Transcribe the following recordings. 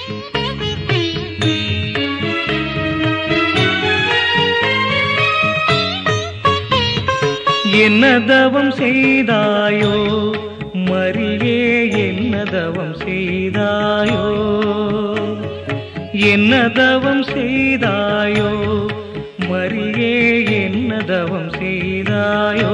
என்ன தவம் செய்தாயோ மரியே என்ன தவம் செய்தாயோ என்ன தவம் செய்தாயோ மரியே என்ன தவம் செய்தாயோ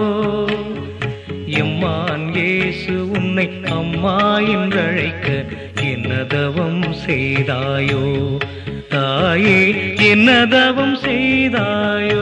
எம்மான் இயேசு உன்னை அம்மா என்றழைக்க என்ன தவம் செய்தாயோ தாயே என்ன தவம் செய்தாயோ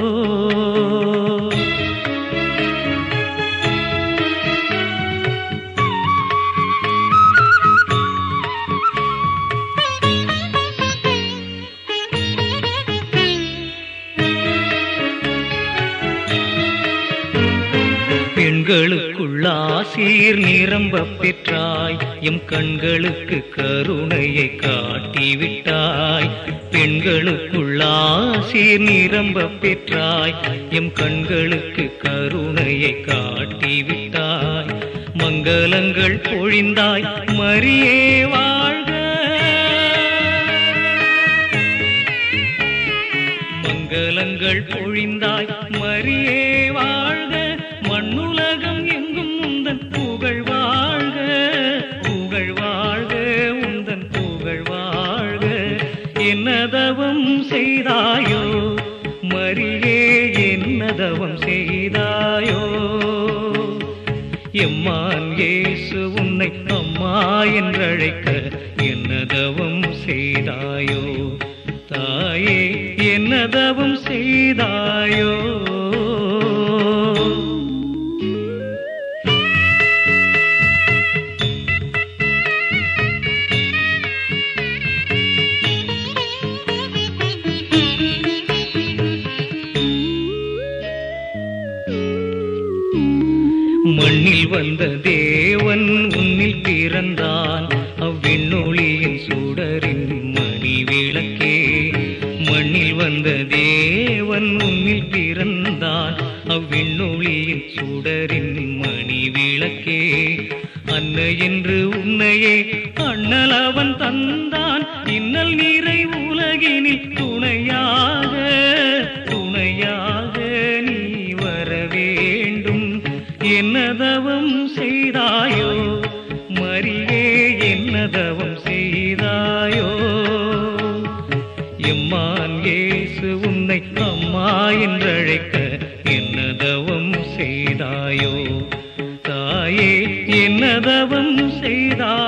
பெண்களுக்குள்ளாசீர் நிரம்ப பெற்றாய் எம் கண்களுக்கு கருணையை காட்டிவிட்டாய் பெண்களுக்குள்ளாசீர் நிரம்ப பெற்றாய் எம் கண்களுக்கு கருணையை காட்டிவிட்டாய் மங்களங்கள் பொழிந்தாய் மரியே வாழ்க மங்களங்கள் பொழிந்தாய் மரியே வாழ்க மண்ணுலகம் எங்கும் உந்தன் புகழ் வாழ்க புகழ் வாழ்க உந்தன் புகழ் வாழ்க என்னதவம் செய்தாயோ மரியே என்னதவம் செய்தாயோ எம்மான் இயேசு உன்னை அம்மா என்றழைக்க என்னதவம் செய்தாயோ தாயே என்னதவம் செய்தாயோ மண்ணில் வந்த தேவன் உன்னில் பிறந்தான் அவ்விண்ணொளியின் சுடரின் மணி விளக்கே மண்ணில் வந்த தேவன் உன்னில் பிறந்தான் அவ்விண்ணொளியின் சுடரின் மணி விளக்கே அன்னை என்று உன்னையே அண்ணல் அவன் தந்தான் இன்னல் நீரை உலகினில் துணையாக துணையாக நீ வர வேண்டும் என்னதவம் செய்தாயோ மரியே என்னதவம் செய்தாயோ எம்மான் இயேசு உன்னை அம்மா என்றழைக்க என்னதவம் செய்தாயோ தாயே என்னதவம் செய்தாயோ